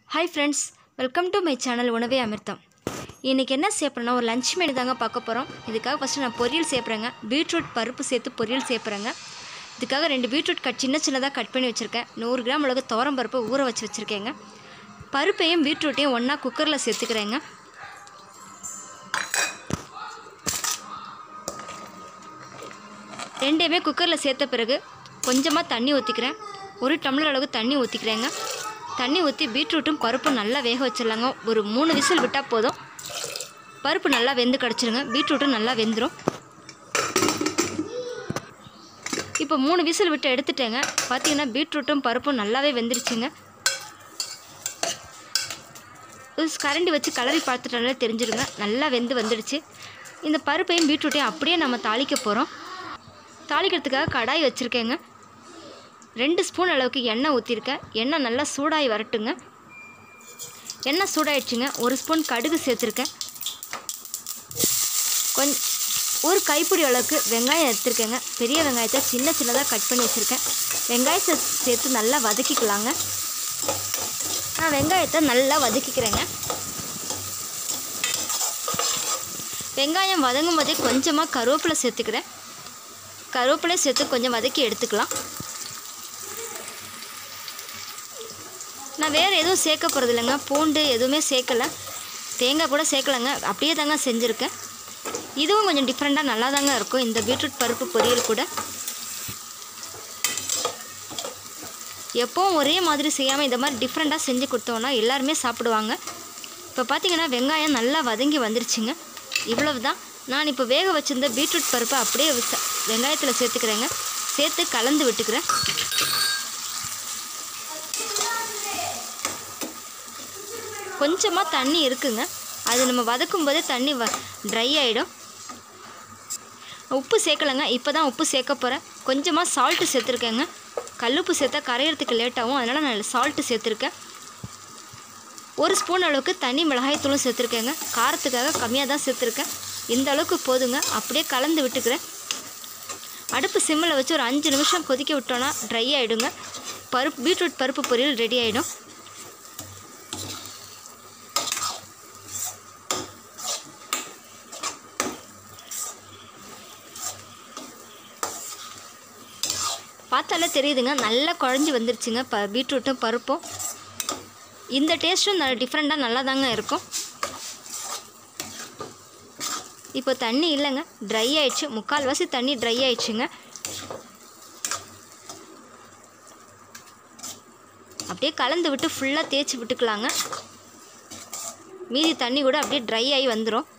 hi friends welcome to my channel Unave Amirtham இன்றைக்கி என்ன சேர்ப்பறேன்னா ஒரு லஞ்ச் மெனு தாங்க பார்க்க போகிறோம் இதுக்காக ஃபஸ்ட்டு நான் பொரியல் சேர்ப்புறேங்க பீட்ரூட் பருப்பு சேர்த்து பொரியல் சேர்ப்புறேங்க இதுக்காக ரெண்டு பீட்ரூட் கட் சின்ன சின்னதாக கட் பண்ணி வச்சுருக்கேன் நூறு கிராம் அளவுக்கு துவரம் பருப்பு ஊற வச்சு வச்சுருக்கேங்க பருப்பையும் பீட்ரூட்டையும் ஒன்றா குக்கரில் சேர்த்துக்கிறேங்க ரெண்டையுமே குக்கரில் சேர்த்த பிறகு கொஞ்சமாக தண்ணி ஊற்றிக்கிறேன் ஒரு டம்ளர் அளவுக்கு தண்ணி ஊற்றிக்கிறேங்க தண்ணி ஊற்றி பீட்ரூட்டும் பருப்பும் நல்லா வேக வச்சிடலாங்க ஒரு மூணு விசில் விட்டால் போதும் பருப்பு நல்லா வெந்து கிடச்சிருங்க பீட்ரூட்டும் நல்லா வெந்துடும் இப்போ மூணு விசில் விட்டு எடுத்துட்டேங்க பார்த்தீங்கன்னா பீட்ரூட்டும் பருப்பும் நல்லாவே வெந்துருச்சுங்க ஒரு கரண்டி வச்சு கலரி பார்த்துட்டாலே தெரிஞ்சிருங்க நல்லா வெந்து வந்துடுச்சு இந்த பருப்பையும் பீட்ரூட்டையும் அப்படியே நம்ம தாளிக்க போகிறோம் தாளிக்கிறதுக்காக கடாய் வச்சுருக்கேங்க ரெண்டு ஸ்பூன் அளவுக்கு எண்ணெய் ஊற்றிருக்கேன் எண்ணெய் நல்லா சூடாகி வரட்டுங்க எண்ணெய் சூடாயிடுச்சுங்க ஒரு ஸ்பூன் கடுகு சேர்த்துருக்கேன் கொஞ்ச ஒரு கைப்பிடி அளவுக்கு வெங்காயம் எடுத்துருக்கேங்க பெரிய வெங்காயத்தை சின்ன சின்னதாக கட் பண்ணி வச்சுருக்கேன் வெங்காயத்தை சேர்த்து நல்லா வதக்கிக்கலாங்க நான் வெங்காயத்தை நல்லா வதக்கிக்கிறேங்க வெங்காயம் வதங்கும் போதே கொஞ்சமாக கருவேப்பிலை சேர்த்துக்கிறேன் கருவேப்பிலை சேர்த்து கொஞ்சம் வதக்கி எடுத்துக்கலாம் நான் வேறு எதுவும் சேர்க்க போகிறது இல்லைங்க பூண்டு எதுவுமே சேர்க்கலை தேங்காய் கூட சேர்க்கலைங்க அப்படியே தாங்க செஞ்சுருக்கேன் இதுவும் கொஞ்சம் டிஃப்ரெண்ட்டாக நல்லா தாங்க இருக்கும் இந்த பீட்ரூட் பருப்பு பொரியல் கூட எப்போவும் ஒரே மாதிரி செய்யாமல் இந்த மாதிரி டிஃப்ரெண்ட்டாக செஞ்சு கொடுத்தோன்னா எல்லாருமே சாப்பிடுவாங்க இப்போ பார்த்தீங்கன்னா வெங்காயம் நல்லா வதங்கி வந்துருச்சுங்க இவ்வளவு தான் நான் இப்போ வேக வச்சிருந்த பீட்ரூட் பருப்பை அப்படியே விச- வெங்காயத்தில் சேர்த்துக்கிறேங்க சேர்த்து கலந்து விட்டுக்கிறேன் கொஞ்சமாக தண்ணி இருக்குங்க அது நம்ம வதக்கும் போதே தண்ணி வ ட்ரை ஆகிடும் உப்பு சேர்க்கலைங்க இப்போ தான் உப்பு சேர்க்க போகிறேன் கொஞ்சமாக சால்ட்டு சேர்த்துருக்கேங்க கல்லுப்பு சேர்த்தா கரையிறதுக்கு லேட் ஆகும் அதனால் நான் சால்ட்டு சேர்த்துருக்கேன் ஒரு ஸ்பூன் அளவுக்கு தனி மிளகாய்த்தூளும் சேர்த்துருக்கேங்க காரத்துக்காக கம்மியாக தான் சேர்த்துருக்கேன் இந்த அளவுக்கு போதுங்க அப்படியே கலந்து விட்டுக்கிறேன் அடுப்பு சிம்மில் வச்சு ஒரு அஞ்சு நிமிஷம் கொதிக்க விட்டோன்னா ட்ரை ஆகிடுங்க பருப்பு பீட்ரூட் பருப்பு பொரியல் ரெடி ஆகிடும் பார்த்தாலே தெரியுதுங்க நல்லா குழஞ்சி வந்துருச்சுங்க ப பீட்ரூட்டும் பருப்பும் இந்த டேஸ்ட்டும் நல்ல டிஃப்ரெண்ட்டாக நல்லா தாங்க இருக்கும் இப்போ தண்ணி இல்லைங்க ட்ரை ஆயிடுச்சு முக்கால்வாசி தண்ணி ட்ரை ஆயிடுச்சுங்க அப்படியே கலந்து விட்டு ஃபுல்லாக தேய்ச்சி விட்டுக்கலாங்க மீதி தண்ணி கூட அப்படியே ட்ரை ஆகி வந்துடும்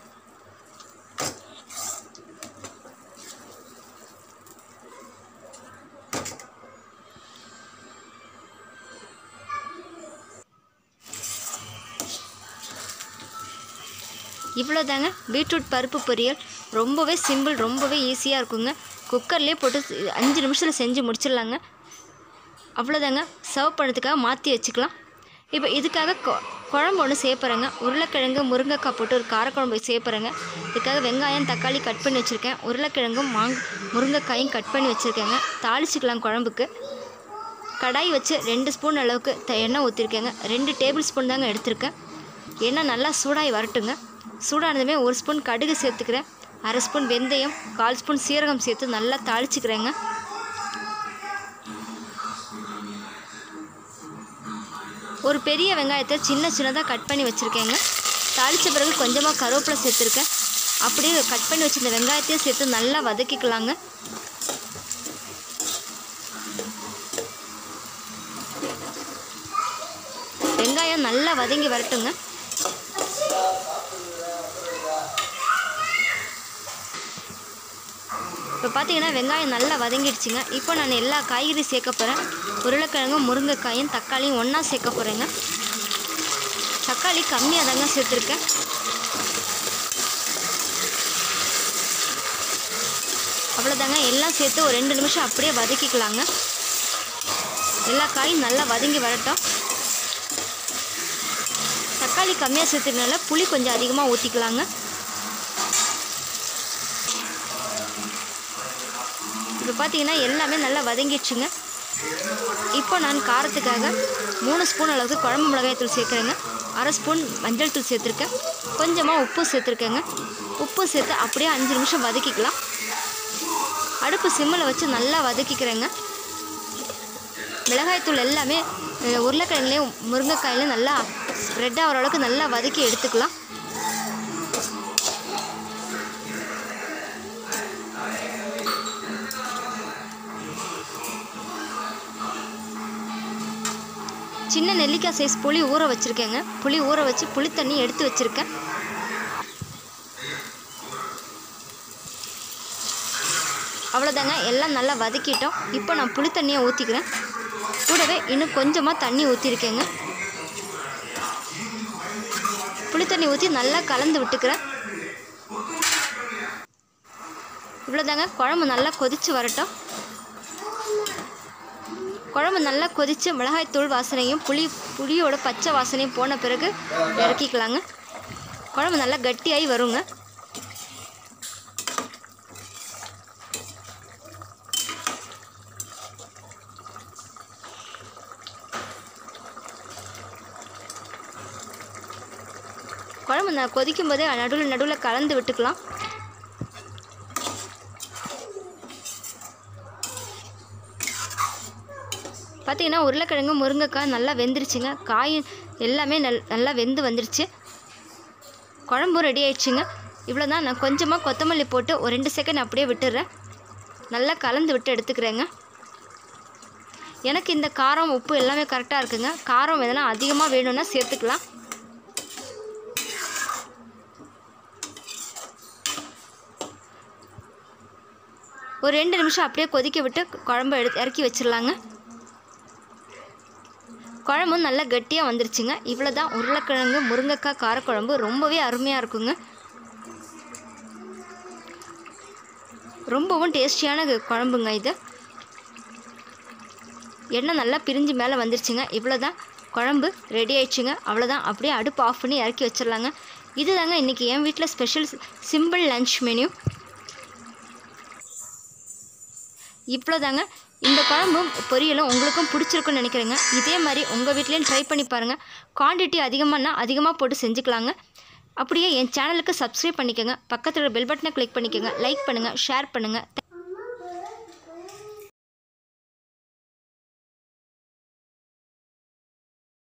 இவ்வளோ தாங்க பீட்ரூட் பருப்பு பொரியல் ரொம்பவே சிம்பிள் ரொம்பவே ஈஸியாக இருக்குங்க குக்கர்லேயே போட்டு சி- அஞ்சு நிமிஷத்தில் செஞ்சு முடிச்சிடலாங்க அவ்வளோதாங்க சர்வ் பண்ணுறதுக்காக மாற்றி வச்சுக்கலாம் இப்போ இதுக்காக கொ- குழம்பு ஒன்று சேர்ப்புறேங்க உருளைக்கிழங்கு முருங்கைக்காய் போட்டு ஒரு காரக்குழம்பு சேர்ப்புறேங்க இதுக்காக வெங்காயம் தக்காளி கட் பண்ணி வச்சுருக்கேன் உருளைக்கிழங்கும் மாங் முருங்கைக்காயும் கட் பண்ணி வச்சுருக்கேங்க தாளிச்சுக்கலாம் குழம்புக்கு கடாய் வச்சு ரெண்டு ஸ்பூன் அளவுக்கு த- எண்ணெய் ஊற்றிருக்கேங்க ரெண்டு டேபிள் ஸ்பூன் தாங்க எடுத்திருக்கேன் எண்ணெய் நல்லா சூடாகி வரட்டுங்க சூடானதுமே ஒரு ஸ்பூன் கடுகு சேர்த்துக்கிறேன் அரை ஸ்பூன் வெந்தயம் கால் ஸ்பூன் சீரகம் சேர்த்து நல்லா தாளிச்சுக்கிறேங்க ஒரு பெரிய வெங்காயத்தை சின்ன சின்னதாக கட் பண்ணி வச்சுருக்கேங்க தாளித்த பிறகு கொஞ்சமாக கருவேப்பிலை சேர்த்துருக்கேன் அப்படியே கட் பண்ணி வச்சிருந்த வெங்காயத்தையும் சேர்த்து நல்லா வதக்கிக்கலாங்க வெங்காயம் நல்லா வதங்கி வரட்டுங்க இப்போ பார்த்தீங்கன்னா வெங்காயம் நல்லா வதங்கிடுச்சுங்க இப்போ நான் எல்லா காய்கறி சேர்க்க போகிறேன் உருளைக்கிழங்கும் முருங்கைக்காயும் தக்காளியும் ஒன்றா சேர்க்க போகிறேங்க தக்காளி கம்மியாக தாங்க சேர்த்துருக்கேன் அவ்வளோதாங்க எல்லாம் சேர்த்து ஒரு ரெண்டு நிமிஷம் அப்படியே வதக்கிக்கலாங்க எல்லா காயும் நல்லா வதங்கி வரட்டும் தக்காளி கம்மியாக சேர்த்துறதுனால புளி கொஞ்சம் அதிகமாக ஊற்றிக்கலாங்க இப்போ பார்த்தீங்கன்னா எல்லாமே நல்லா வதங்கிடுச்சுங்க இப்போ நான் காரத்துக்காக மூணு ஸ்பூன் அளவுக்கு குழம்பு மிளகாய் தூள் சேர்க்குறேங்க அரை ஸ்பூன் மஞ்சள் தூள் சேர்த்துருக்கேன் கொஞ்சமாக உப்பு சேர்த்துருக்கேங்க உப்பு சேர்த்து அப்படியே அஞ்சு நிமிஷம் வதக்கிக்கலாம் அடுப்பு சிம்மில் வச்சு நல்லா வதக்கிக்கிறேங்க மிளகாய்த்தூள் எல்லாமே அஹ், உருளைக்கிழங்குலையும் முருங்கைக்காயிலையும் நல்லா ஸ்ப்ரெட் ஆகிற அளவுக்கு நல்லா வதக்கி எடுத்துக்கலாம் சின்ன நெல்லிக்காய் சைஸ் புளி ஊற வச்சுருக்கேங்க புளி ஊற வச்சு புளி தண்ணி எடுத்து வச்சுருக்கேன் அவ்வளோதாங்க எல்லாம் நல்லா வதக்கிட்டோம் இப்போ நான் புளி தண்ணியை ஊற்றிக்கிறேன் கூடவே இன்னும் கொஞ்சமாக தண்ணி ஊற்றிருக்கேங்க புளி தண்ணி ஊற்றி நல்லா கலந்து விட்டுக்கிறேன் இவ்வளோதாங்க குழம்பு நல்லா கொதித்து வரட்டும் குழம்பு நல்லா கொதித்து மிளகாய்த்தூள் வாசனையும் புளி புளியோட பச்சை வாசனையும் போன பிறகு இறக்கிக்கலாங்க குழம்பு நல்லா கட்டியாகி வருங்க குழம்பு நான் கொதிக்கும் போதே நடுவில் நடுவில் கலந்து விட்டுக்கலாம் பார்த்தீங்கன்னா உருளைக்கிழங்கு முருங்கைக்காய் நல்லா வெந்துருச்சுங்க காய் எல்லாமே நல் நல்லா வெந்து வந்துருச்சு குழம்பும் ரெடி ஆயிடுச்சுங்க இவ்வளோ தான் நான் கொஞ்சமாக கொத்தமல்லி போட்டு ஒரு ரெண்டு செகண்ட் அப்படியே விட்டுடுறேன் நல்லா கலந்து விட்டு எடுத்துக்கிறேங்க எனக்கு இந்த காரம் உப்பு எல்லாமே கரெக்டாக இருக்குங்க காரம் எதனா அதிகமாக வேணும்னா சேர்த்துக்கலாம் ஒரு ரெண்டு நிமிஷம் அப்படியே கொதிக்க விட்டு குழம்பு எடுத்து இறக்கி வச்சிடலாங்க குழம்பும் நல்லா கட்டியாக வந்துருச்சுங்க இவ்வளோ தான் உருளைக்கிழங்கு முருங்கைக்காய் காரக்குழம்பு ரொம்பவே அருமையாக இருக்குங்க ரொம்பவும் டேஸ்டியான கு- குழம்புங்க இது எண்ணெய் நல்லா பிரிஞ்சு மேலே வந்துருச்சுங்க இவ்வளோ தான் குழம்பு ரெடி ஆயிடுச்சுங்க அவ்வளோதான் அப்படியே அடுப்பு ஆஃப் பண்ணி இறக்கி வச்சிடலாங்க இதுதாங்க இன்றைக்கி என் வீட்டில் ஸ்பெஷல் சிம்பிள் லன்ச் மெனு இவ்வளோதாங்க இந்த குழம்பும் பொரியலும் உங்களுக்கும் பிடிச்சிருக்குன்னு நினைக்கிறேங்க இதே மாதிரி உங்கள் வீட்லேயும் ட்ரை பண்ணி பாருங்கள் குவான்டிட்டி அதிகமானா அதிகமாக போட்டு செஞ்சுக்கலாங்க அப்படியே என் சேனலுக்கு சப்ஸ்கிரைப் பண்ணிக்கோங்க பக்கத்தில் பெல் பட்டனை கிளிக் பண்ணிக்கோங்க லைக் பண்ணுங்கள் ஷேர் பண்ணுங்கள்